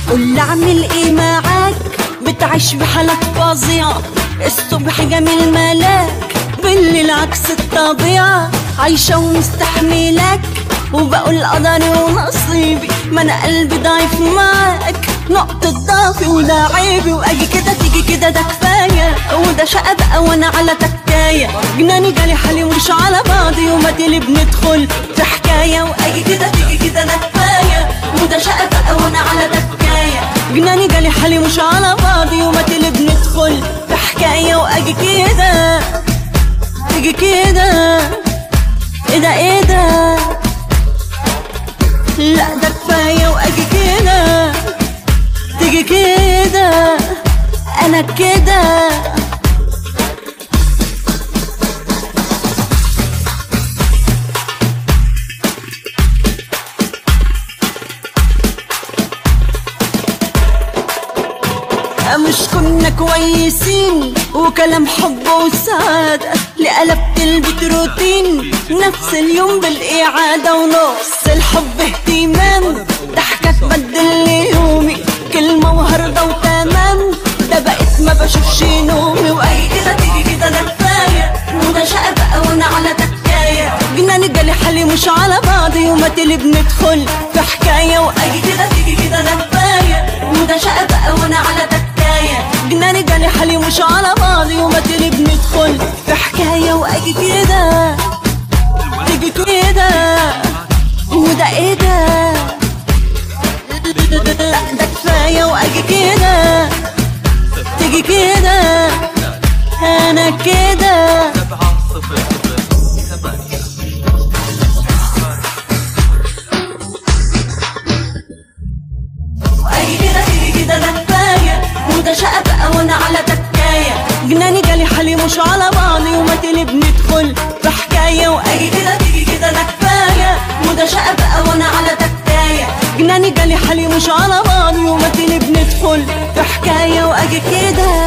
قول اعمل ايه معاك بتعيش بحالك فظيعة الصبح جميل ملاك بالليل عكس الطبيعة عايشة ومستحملك وبقول قدري ونصيبي ما انا قلبي ضعيف معاك نقطة ضعفي وده عيبي واجي كده تيجي كده ده كفاية وده شقة بقى وانا على تكاية جناني جالي حالي ومش على بعضي وما تلي بندخل في حكاية واجي كده تيجي كده ده كفاية وده شقة بقى وانا على تكاية جناني جالي حالي مش على بعضي وما تلي بندخل في حكاية واجي كده تيجي كده ايه ده ايه ده لا ده كفاية واجي كده تيجي كده انا كده مش كنا كويسين وكلام حب وسعادة لقلبت البيت روتين نفس اليوم بالإعادة ونص الحب اهتمام ضحكك بدل لي يومي كلمة وهرضة وتمام ده بقيت ما بشوفش نومي وأي كده تيجي كده ده كفاية وده شقة بقى وأنا على تكاية جناني جالي حالي مش على بعضي وما تلي بندخل في حكاية وأي كده تيجي كده ده كفاية وده شقة بقى وأنا على تكاية جناني جالي حالي مش على بعضي وما تلي بندخل في حكاية وأجي كده تيجي كده وده ايه ده لا ده كفاية وأجي كده تيجي كده أنا كده سبعة صفر صفر ثمانية واي كده تيجي كده ده كفايه وده شقه بقى وانا على تكايه جناني جالي حالي مش على بعضي وما تلي بندخل في حكايه واي كده تيجي كده ده كفايه وده شقه بقى وانا على تكايه جناني جالي حالي مش على بعضي وما تلي بندخل في حكايه واجي كده